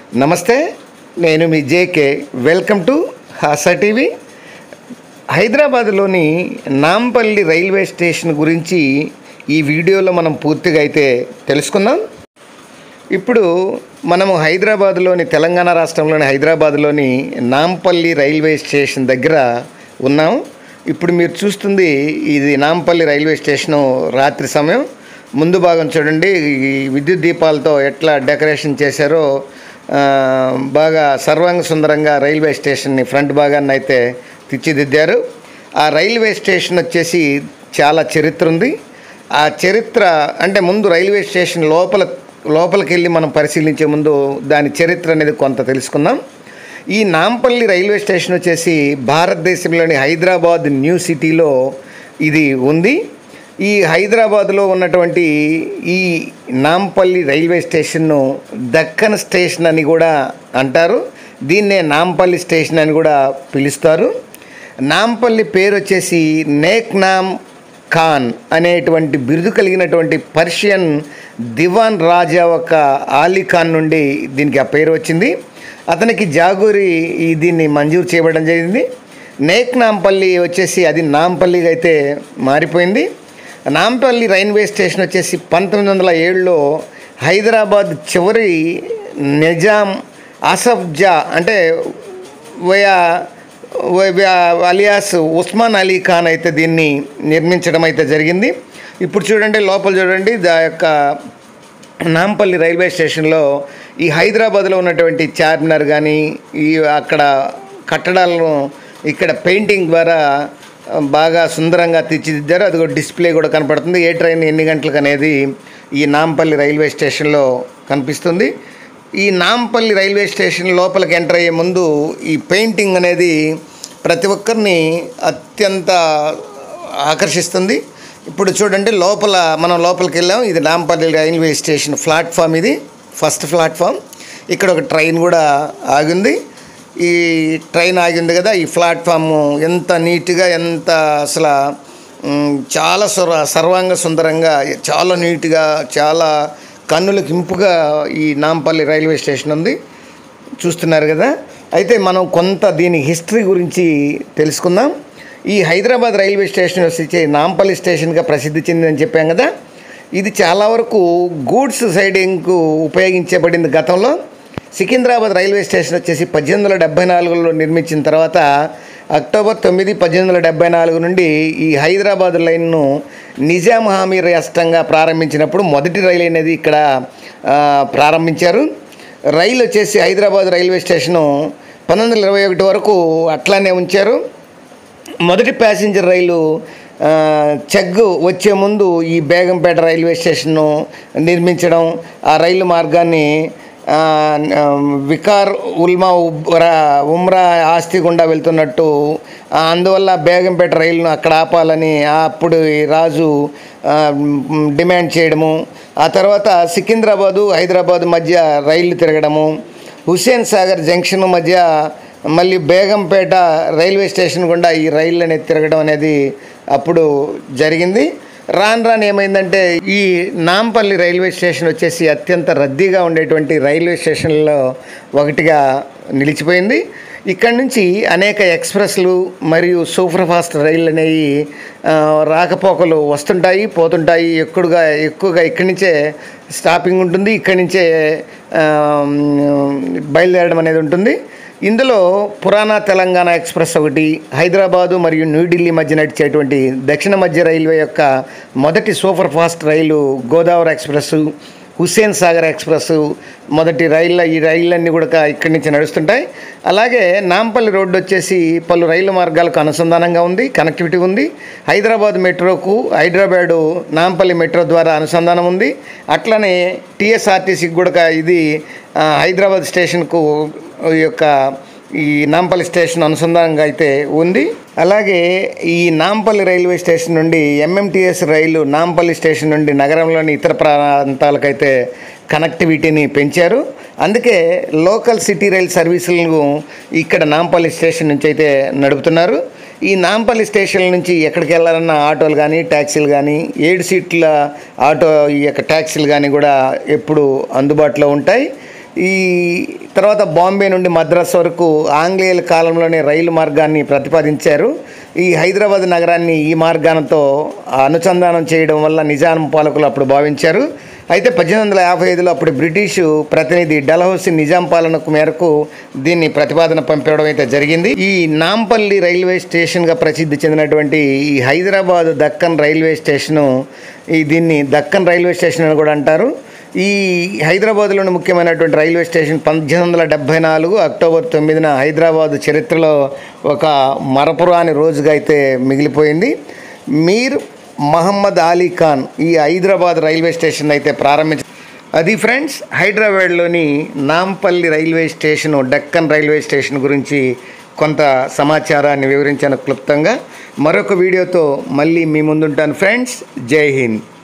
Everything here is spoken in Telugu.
నమస్తే నేను మీ జేకే వెల్కమ్ టు హాసా టీవీ హైదరాబాద్లోని నాంపల్లి రైల్వే స్టేషన్ గురించి ఈ వీడియోలో మనం పూర్తిగా అయితే తెలుసుకుందాం ఇప్పుడు మనము హైదరాబాద్లోని తెలంగాణ రాష్ట్రంలోని హైదరాబాద్లోని నాంపల్లి రైల్వే స్టేషన్ దగ్గర ఉన్నాం ఇప్పుడు మీరు చూస్తుంది ఇది నాంపల్లి రైల్వే స్టేషను రాత్రి సమయం ముందు భాగం చూడండి ఈ విద్యుత్ దీపాలతో ఎట్లా డెకరేషన్ చేశారో ఆ, బాగా సర్వాంగ సుందరంగా రైల్వే స్టేషన్ని ఫ్రంట్ భాగాన్ని అయితే తీర్చిదిద్దారు ఆ రైల్వే స్టేషన్ వచ్చేసి చాలా చరిత్ర ఉంది ఆ చరిత్ర అంటే ముందు రైల్వే స్టేషన్ లోపల లోపలికి వెళ్ళి మనం పరిశీలించే ముందు దాని చరిత్ర అనేది కొంత తెలుసుకుందాం ఈ నాంపల్లి రైల్వే స్టేషన్ వచ్చేసి భారతదేశంలోని హైదరాబాద్ న్యూ సిటీలో ఇది ఉంది ఈ హైదరాబాద్లో ఉన్నటువంటి ఈ నాంపల్లి రైల్వే స్టేషన్ను దక్కన్ స్టేషన్ అని కూడా అంటారు దీన్నే నాంపల్లి స్టేషన్ అని కూడా పిలుస్తారు నాంపల్లి పేరు వచ్చేసి నేక్నామ్ ఖాన్ అనేటువంటి బిరుదు కలిగినటువంటి పర్షియన్ దివాన్ రాజా ఒక ఆలీ ఖాన్ నుండి దీనికి ఆ పేరు వచ్చింది అతనికి జాగూరి ఈ దీన్ని మంజూరు చేయబడడం జరిగింది నేక్ నాంపల్లి వచ్చేసి అది నాంపల్లిగా అయితే మారిపోయింది నాంపల్లి రైల్వే స్టేషన్ వచ్చేసి పంతొమ్మిది వందల ఏడులో హైదరాబాద్ చివరి నిజాం అసఫ్ జా అంటే వయా అలియాస్ ఉస్మాన్ అలీ ఖాన్ అయితే దీన్ని నిర్మించడం అయితే జరిగింది ఇప్పుడు చూడండి లోపల చూడండి దా యొక్క నాంపల్లి రైల్వే స్టేషన్లో ఈ హైదరాబాద్లో ఉన్నటువంటి చార్మినార్ కానీ ఈ అక్కడ కట్టడాలను ఇక్కడ పెయింటింగ్ ద్వారా ఆ, బాగా సుందరంగా తీర్చిదిద్దారు అది కూడా డిస్ప్లే కూడా కనపడుతుంది ఏ ట్రైన్ ఎన్ని గంటలకు అనేది ఈ నాంపల్లి రైల్వే స్టేషన్లో కనిపిస్తుంది ఈ నాంపల్లి రైల్వే స్టేషన్ లోపలికి ఎంటర్ అయ్యే ముందు ఈ పెయింటింగ్ అనేది ప్రతి ఒక్కరిని అత్యంత ఆకర్షిస్తుంది ఇప్పుడు చూడండి లోపల మనం లోపలికి వెళ్ళాం ఇది నాంపల్లి రైల్వే స్టేషన్ ప్లాట్ఫామ్ ఇది ఫస్ట్ ప్లాట్ఫామ్ ఇక్కడ ఒక ట్రైన్ కూడా ఆగింది ఈ ట్రైన్ ఆగింది కదా ఈ ప్లాట్ఫామ్ ఎంత నీట్గా ఎంత అసలు మ్, చాలా సర్వ సర్వాంగ సుందరంగా చాలా నీట్గా చాలా కన్నులకు ఇంపుగా ఈ నాంపల్లి రైల్వే స్టేషన్ ఉంది చూస్తున్నారు కదా అయితే మనం కొంత దీని హిస్టరీ గురించి తెలుసుకుందాం ఈ హైదరాబాద్ రైల్వే స్టేషన్ వచ్చి నాంపల్లి స్టేషన్గా ప్రసిద్ధి చెందిందని చెప్పాం కదా ఇది చాలా వరకు గూడ్స్ సైడింగ్కు ఉపయోగించబడింది గతంలో సికింద్రాబాద్ రైల్వే స్టేషన్ వచ్చేసి పద్దెనిమిది వందల డెబ్బై నాలుగులో నిర్మించిన తర్వాత అక్టోబర్ తొమ్మిది పద్దెనిమిది వందల డెబ్బై నాలుగు నుండి ఈ హైదరాబాద్ లైన్ను నిజాం హామీ రాష్ట్రంగా ప్రారంభించినప్పుడు మొదటి రైలు అనేది ఇక్కడ ఆ, ప్రారంభించారు రైలు వచ్చేసి హైదరాబాద్ రైల్వే స్టేషను పంతొమ్మిది వందల ఇరవై ఒకటి వరకు అట్లానే ఉంచారు మొదటి ప్యాసింజర్ రైలు ఆ, చెగ్గు వచ్చే ముందు ఈ బేగంపేట రైల్వే స్టేషన్ను నిర్మించడం ఆ రైలు మార్గాన్ని ఆ, ఆ, వికార్ ఉల్మా ఉబ్రా ఉమ్రా ఆస్తి గుండా వెళ్తున్నట్టు ఆ, అందువల్ల బేగంపేట రైలును అక్కడ ఆపాలని ఆ అప్పుడు ఈ రాజు ఆ, మ్, డిమాండ్ చేయడము ఆ తర్వాత సికింద్రాబాదు హైదరాబాద్ మధ్య రైళ్లు తిరగడము హుస్సేన్ సాగర్ జంక్షన్ మధ్య మళ్ళీ బేగంపేట రైల్వే స్టేషన్ గుండా ఈ రైళ్ళు అనేది తిరగడం అనేది అప్పుడు జరిగింది రాను రాను ఏమైందంటే ఈ నాంపల్లి రైల్వే స్టేషన్ వచ్చేసి అత్యంత రద్దీగా ఉండేటువంటి రైల్వే స్టేషన్లలో ఒకటిగా నిలిచిపోయింది ఇక్కడ నుంచి అనేక ఎక్స్ప్రెస్లు మరియు సూపర్ ఫాస్ట్ రైళ్ళు అనేవి ఆ, రాకపోకలు వస్తుంటాయి పోతుంటాయి ఎక్కువగా ఎక్కువగా ఇక్కడి నుంచే స్టాపింగ్ ఉంటుంది ఇక్కడి నుంచే ఆ, బయలుదేరడం అనేది ఉంటుంది ఇందులో పురాణ తెలంగాణ ఎక్స్ప్రెస్ ఒకటి హైదరాబాదు మరియు న్యూఢిల్లీ మధ్య నడిచేటువంటి దక్షిణ మధ్య రైల్వే యొక్క మొదటి సూపర్ ఫాస్ట్ రైలు గోదావరి ఎక్స్ప్రెస్ హుస్సేన్ సాగర్ ఎక్స్ప్రెస్ మొదటి రైళ్ళ ఈ రైళ్ళన్నీ కూడా ఇక్కడి నుంచి నడుస్తుంటాయి అలాగే నాంపల్లి రోడ్డు వచ్చేసి పలు రైలు మార్గాలకు అనుసంధానంగా ఉంది కనెక్టివిటీ ఉంది హైదరాబాద్ మెట్రోకు హైదరాబాదు నాంపల్లి మెట్రో ద్వారా అనుసంధానం ఉంది అట్లనే టీఎస్ఆర్టీసీకి కూడా ఇది ఆ, హైదరాబాద్ స్టేషన్కు ఈ యొక్క ఈ నాంపల్లి స్టేషన్ అనుసంధానంగా అయితే ఉంది అలాగే ఈ నాంపల్లి రైల్వే స్టేషన్ నుండి ఎంఎంటీఎస్ రైలు నాంపల్లి స్టేషన్ నుండి నగరంలోని ఇతర ప్రాంతాలకైతే కనెక్టివిటీని పెంచారు అందుకే లోకల్ సిటీ రైల్ సర్వీసులను ఇక్కడ నాంపల్లి స్టేషన్ నుంచి అయితే నడుపుతున్నారు ఈ నాంపల్లి స్టేషన్ నుంచి ఎక్కడికి వెళ్ళాలన్న ఆటోలు కానీ ట్యాక్సీలు కానీ ఏడు సీట్ల ఆటో ఈ యొక్క ట్యాక్సీలు కానీ కూడా ఎప్పుడు అందుబాటులో ఉంటాయి ఈ తర్వాత బాంబే నుండి మద్రాస్ వరకు ఆంగ్లేయుల కాలంలోనే రైలు మార్గాన్ని ప్రతిపాదించారు ఈ హైదరాబాద్ నగరాన్ని ఈ మార్గాలతో అనుసంధానం చేయడం వల్ల నిజాం పాలకులు అప్పుడు భావించారు అయితే పద్దెనిమిది వందల యాభై ఐదులో అప్పుడు బ్రిటిషు ప్రతినిధి డల్హౌసీ నిజాం పాలనకు మేరకు దీన్ని ప్రతిపాదన పంపించడం అయితే జరిగింది ఈ నాంపల్లి రైల్వే స్టేషన్గా ప్రసిద్ధి చెందినటువంటి ఈ హైదరాబాద్ దక్కన్ రైల్వే స్టేషను ఈ దీన్ని దక్కన్ రైల్వే స్టేషన్ అని కూడా అంటారు ఈ హైదరాబాద్లోని ముఖ్యమైనటువంటి రైల్వే స్టేషన్ పద్దెనిమిది వందల డెబ్భై నాలుగు అక్టోబర్ తొమ్మిదిన హైదరాబాద్ చరిత్రలో ఒక మరపురాని రోజుగా అయితే మిగిలిపోయింది మీర్ మహమ్మద్ అలీ ఖాన్ ఈ హైదరాబాద్ రైల్వే స్టేషన్ అయితే ప్రారంభించ అది ఫ్రెండ్స్ హైదరాబాద్లోని Nampally railway station Deccan railway station గురించి కొంత సమాచారాన్ని వివరించాను క్లుప్తంగా మరొక వీడియోతో మళ్ళీ మీ ముందుంటాను ఫ్రెండ్స్ జై హింద్